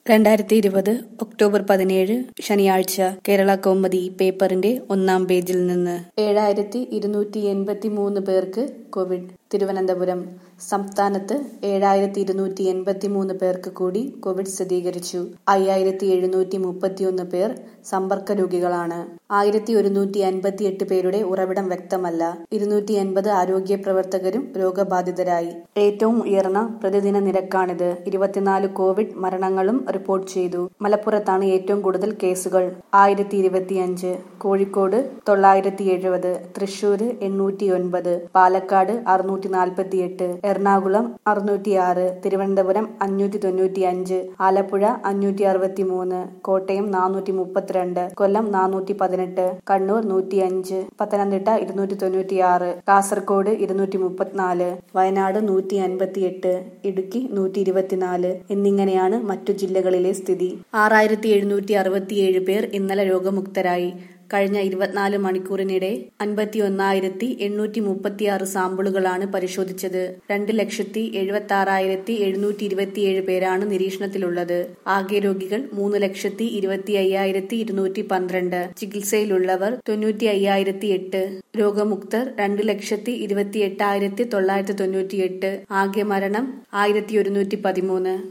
രണ്ടായിരത്തി ഇരുപത് ഒക്ടോബർ പതിനേഴ് ശനിയാഴ്ച കേരള കൗമുദി പേപ്പറിന്റെ ഒന്നാം പേജിൽ നിന്ന് ഏഴായിരത്തി ഇരുന്നൂറ്റി എൺപത്തി മൂന്ന് പേർക്ക് കോവിഡ് തിരുവനന്തപുരം സംസ്ഥാനത്ത് ഏഴായിരത്തി ഇരുന്നൂറ്റി എൺപത്തി മൂന്ന് പേർക്ക് കൂടി കോവിഡ് സ്ഥിരീകരിച്ചു അയ്യായിരത്തി എഴുന്നൂറ്റി മുപ്പത്തിയൊന്ന് പേർ സമ്പർക്ക രോഗികളാണ് ആയിരത്തി ഒരുന്നൂറ്റി അൻപത്തിയെട്ട് പേരുടെ ഉറവിടം വ്യക്തമല്ല ഇരുന്നൂറ്റി എൺപത് ആരോഗ്യ പ്രവർത്തകരും രോഗബാധിതരായി ഏറ്റവും ഉയർന്ന പ്രതിദിന നിരക്കാണിത് ഇരുപത്തിനാല് കോവിഡ് മരണങ്ങളും റിപ്പോർട്ട് ചെയ്തു മലപ്പുറത്താണ് ഏറ്റവും കൂടുതൽ കേസുകൾ ആയിരത്തി ഇരുപത്തിയഞ്ച് കോഴിക്കോട് തൊള്ളായിരത്തി എഴുപത് തൃശൂര് എണ്ണൂറ്റി ഒൻപത് പാലക്കാട് അറുന്നൂറ്റി നാൽപ്പത്തിയെട്ട് എറണാകുളം അറുന്നൂറ്റിയാറ് തിരുവനന്തപുരം അഞ്ഞൂറ്റി തൊണ്ണൂറ്റി അഞ്ച് ആലപ്പുഴ അഞ്ഞൂറ്റി അറുപത്തി മൂന്ന് കോട്ടയം നാനൂറ്റി മുപ്പത്തിരണ്ട് കൊല്ലം നാനൂറ്റി പതിനെട്ട് കണ്ണൂർ നൂറ്റിയഞ്ച് പത്തനംതിട്ട ഇരുന്നൂറ്റി തൊണ്ണൂറ്റിയാറ് കാസർഗോഡ് ഇരുന്നൂറ്റി മുപ്പത്തിനാല് വയനാട് നൂറ്റി അൻപത്തിയെട്ട് ഇടുക്കി നൂറ്റി ഇരുപത്തിനാല് എന്നിങ്ങനെയാണ് മറ്റു ജില്ലകളിലെ സ്ഥിതി ആറായിരത്തി എഴുന്നൂറ്റി അറുപത്തിയേഴ് പേർ ഇന്നലെ രോഗമുക്തരായി കഴിഞ്ഞ ഇരുപത്തിനാല് മണിക്കൂറിനിടെ അൻപത്തി ഒന്നായിരത്തി എണ്ണൂറ്റി മുപ്പത്തിയാറ് സാമ്പിളുകളാണ് പരിശോധിച്ചത് രണ്ട് ലക്ഷത്തി എഴുപത്തി ആറായിരത്തി എഴുന്നൂറ്റി ഇരുപത്തിയേഴ് പേരാണ് നിരീക്ഷണത്തിലുള്ളത് ആകെ രോഗികൾ മൂന്ന് ലക്ഷത്തി ഇരുപത്തി അയ്യായിരത്തി ഇരുന്നൂറ്റി പന്ത്രണ്ട് ചികിത്സയിലുള്ളവർ തൊണ്ണൂറ്റി അയ്യായിരത്തി എട്ട് രോഗമുക്തർ രണ്ട് ലക്ഷത്തി ഇരുപത്തി എട്ടായിരത്തി തൊള്ളായിരത്തി തൊണ്ണൂറ്റി എട്ട് ആകെ മരണം ആയിരത്തി ഒരുന്നൂറ്റി പതിമൂന്ന്